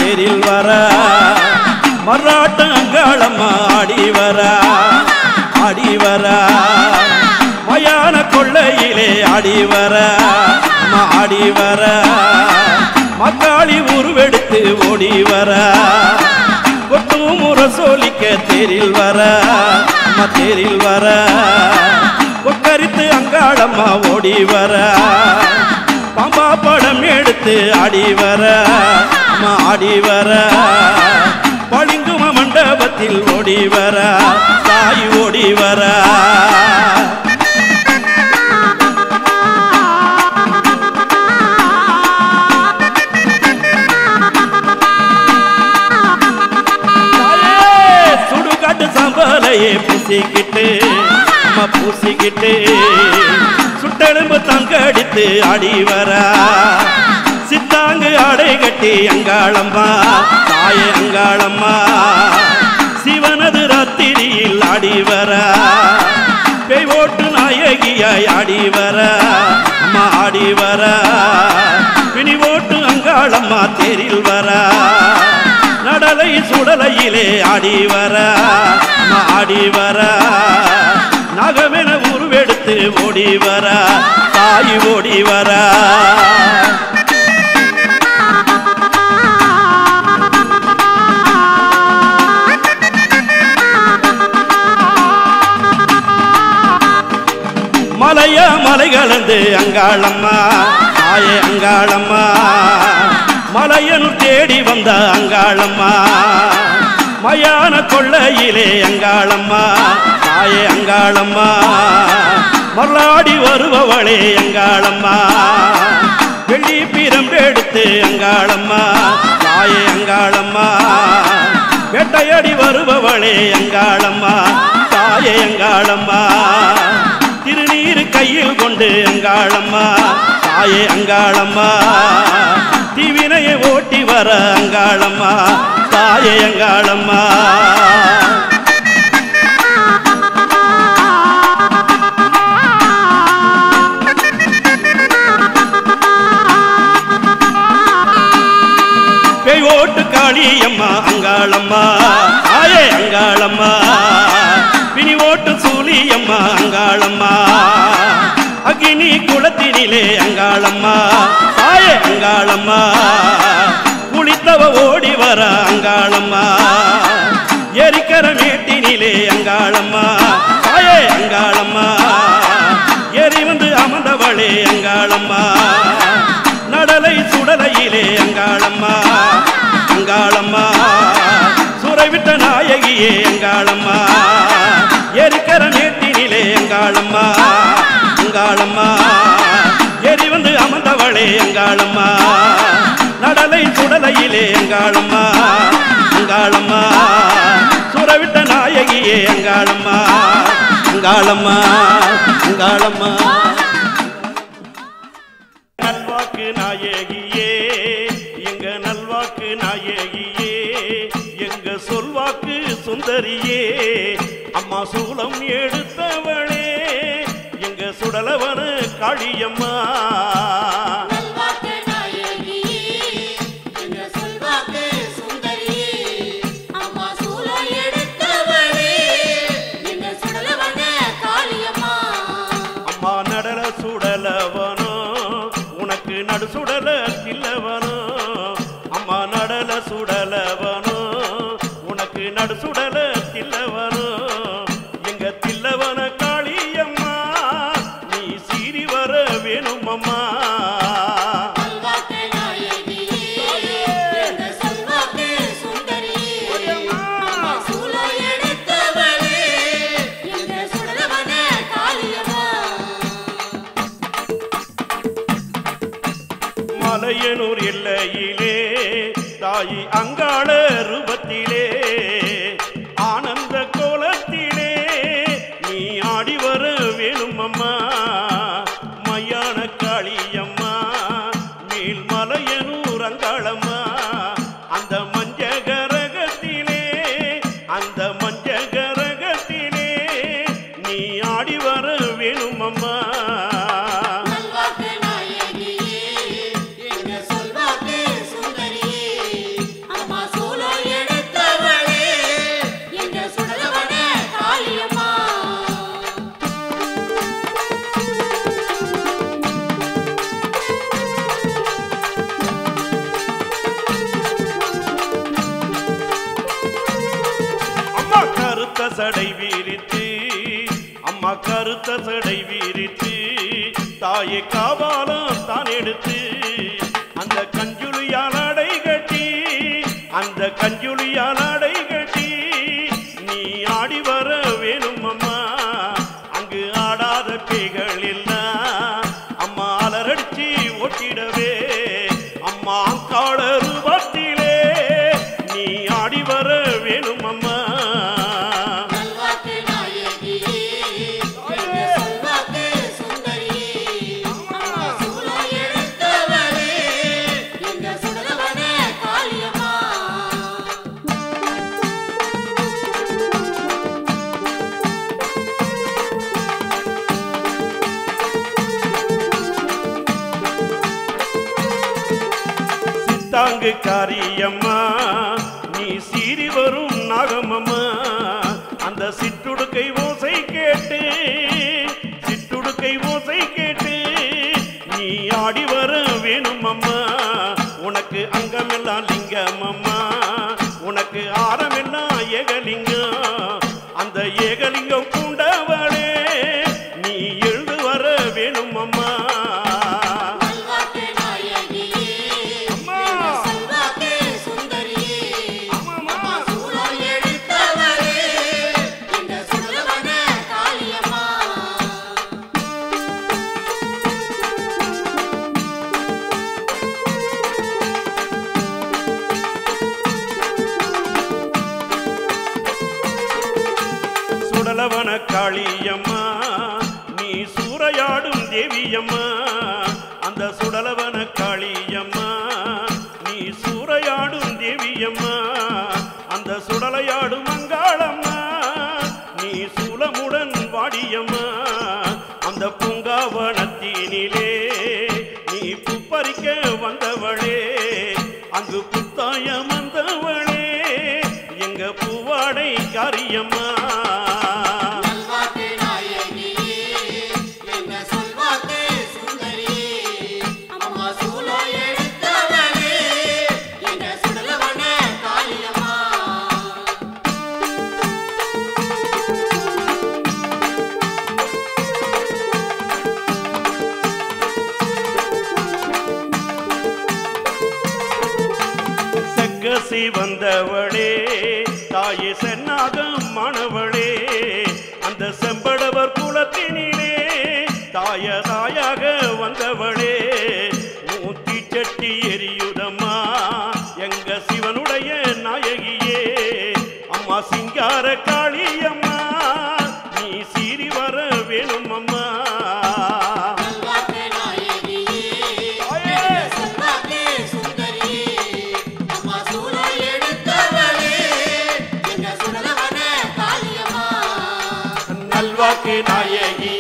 தேரில் வர மராட்டம் அங்காளம்மா ஆடி வர ஆடி வர மயான கொள்ளையிலே ஆடி வர அம்மா ஆடி வர மக்காளி உருவெடுத்து ஓடி வர கொட்டும் முரசோலிக்க தேரில் வர அம்மா தேரில் வர கொக்கரித்து அங்காளம்மா ஓடி வர பாம்பா படம் எடுத்து ஆடி வர அம்மா ஆடி வர பளிங்கும மண்டபத்தில் ஓடி வர தாய் ஓடி வர தாயே, சுடுகாட்டு சம்பலையே பூசிக்கிட்டு அம்மா பூசிக்கிட்டு சுட்டெலும்பு தங்க அடித்து ஆடி வர சித்தாங்கு ஆடை கட்டி அங்காளம்மா தாயே அங்காளம்மா சிவனது ராத்திரியில் ஆடி வர பேய் ஓட்டு நாயகியாய் ஆடி வர அம்மா ஆடி வர பிணி ஓட்டு அங்காளம்மா தேரில் வர நடலை சுடலையிலே ஆடி வர அம்மா ஆடி வர நகமென உருவெடுத்து ஓடி வர தாய் ஓடி வர மலைய மலை கலந்து அங்காளம்மா தாயே அங்காளம்மா மலையனு தேடி வந்த அங்காளம்மா மயான கொள்ளையிலே அங்காளம்மா தாயே அங்காளம்மா மல்லாடி வருபவளே அங்காளம்மா வெள்ளி பிரம்பெடுத்து அங்காளம்மா தாயே அங்காளம்மா வேட்டையாடி வருபவளே அங்காளம்மா தாயே அங்காளம்மா திருநீர் கையில் கொண்டு அங்காளம்மா தாயே அங்காளம்மா தீவினையை ஓட்டி வர அங்காளம்மா தாயே அங்காளம்மா பேய் ஓட்டு காளியம்மா அங்காளம்மா ஆயே அங்காளம்மா பிணி ஓட்டு சூலியம்மா அங்காளம்மா அக்னி குளத்தினிலே அங்காளம்மா ஆயே அங்காளம்மா குளித்தவ ஓடி வர அங்காளம்மா எரிக்கர மேட்டினிலே அங்காளம்மா ஆயே அங்காளம்மா எரி வந்து அமர்ந்தவளே அங்காளம்மா நடலை சுடலையிலே அங்காளம்மா அங்காளம்மா சுரைவிட்ட நாயகியே அங்காளம்மா எரிக்கர மேட்டினிலே அங்காளம்மா அங்காளம்மா எரி வந்து அமர்ந்தவளே அங்காளம்மா நடலை சுடலையிலே அங்காளம்மா அங்காளம்மா சுரவிட்ட நாயகியே அங்காளம்மா அங்காளம்மா அங்காளம்மா நல்வாக்கு நாயகியே எங்க நல்வாக்கு நாயகியே எங்க சொல்வாக்கு சுந்தரியே அம்மா சூலம் எடுத்தவளே எங்க சுடலவன காளியம்மா நல்வாக்கு நாயகியே எங்க சொல்வாக்கு சுந்தரியே அம்மா சூலம் எடுத்தவளே எங்க சுடலவன காளியம்மா அம்மா நடல சுடலவனோ உனக்கு நடு சுடல தில்லவனோ அம்மா நடல சுடலவனோ உனக்கு நடு சுடல தில்லவனோ எங்க தில்லவன காளியம்மா நீ சீறி வர வேணும் அம்மா நல்வாக்கு நாயகியே எங்க சொல்வாக்கு சுந்தரியே அம்மா சூலம் எடுத்தவளே எங்க சுடலவன காளியம்மா மலையனூர் எல்லையிலே தாயி அங்காள ரூபத்திலே ஆனந்த கோலத்திலே நீ ஆடி வர வேணும் அம்மா மையான காளியம்மா மேல் மலையனூர் அங்காளம்மா அந்த மஞ்சகரகத்திலே அந்த மஞ்சகரகத்திலே நீ ஆடி வர வேணும் அம்மா நல்வாக்கு நாயகியே எங்க சொல்வாக்கு சுந்தரியே சடை வீரித்து அம்மா கருத்த சடை வீரித்து தாயை காபாலம் தான் எடுத்து அந்த கஞ்சுளியால் அடை கட்டி அந்த கஞ்சுளியால் அடை கட்டி நீ ஆடி வர வேணும் அம்மா அங்கு ஆடாத பேய்கள் எல்லாம் அம்மா அலரடிச்சு ஓட்டிடவே அம்மா கால ரூபத்திலே நீ ஆடி வர வேணும் அம்மா நல்வாக்கு நாயகியே எங்க சொல்வாக்கு சுந்தரியே அம்மா சூலம் எடுத்தவளே எங்க சுடலவன காளியம்மா சித்தாங்கு காரியம்மா நீ சீறி வரும் நாகமம்மா அந்த சிற்றுடுக்கை ஓசை கேட்டு சிற்றுடுக்கை ஓசை கேட்டு நீ ஆடி வர வேணும் அம்மா உனக்கு அங்கமெல்லாம் லிங்கம் அம்மா உனக்கு ஆரமெல்லாம் ஏகலிங்கம் அந்த ஏகலிங்கம் பூண்டவளே நீ எழுந்து வர வேணும் அம்மா நல்வாக்கு நாயகியே அம்மா. எங்க சொல்வாக்கு சுந்தரியே ஆமாம்மா. அம்மா சூலம் எடுத்தவளே எங்க சுடலவன காளியம்மா சுடலவன காளியம்மா நீ சூறையாடும் தேவியம்மா அந்த சுடலவன காளியம்மா நீ சூறையாடும் தேவியம்மா அந்த சுடலையாடும் மங்காளம்மா நீ சூலமுடன் வாடியம்மா அந்த பூங்காவனத்தினிலே நீ புப்பறிக்க வந்தவளே அங்கு புத்தாயம் வந்தவளே எங்க பூவாடை காரியம்மா நல்வாக்கு நாயகியே எங்க சொல்வாக்கு சுந்தரியே அம்மா சூலம் எடுத்தவளே எங்க சுடலவன காளியம்மா செக்கசி வந்தவளே தாயே சென்னாகம் மாணவளே அந்த செம்படவர் குலத்தினிலே தாய தாயாக வந்தவளே ஊத்தி சட்டி எரியுதம்மா எங்க சிவனுடைய நாயகியே அம்மா சிங்கார காளியம்மா நீ சீறி வர வேணும் அம்மா நல்வாக்கு நாயகியே தாயே. எங்க சொல்வாக்கு சுந்தரியே அம்மா சூலம் எடுத்தவளே எங்க சுடலவன காளியம்மா நல்வாக்கு நாயகி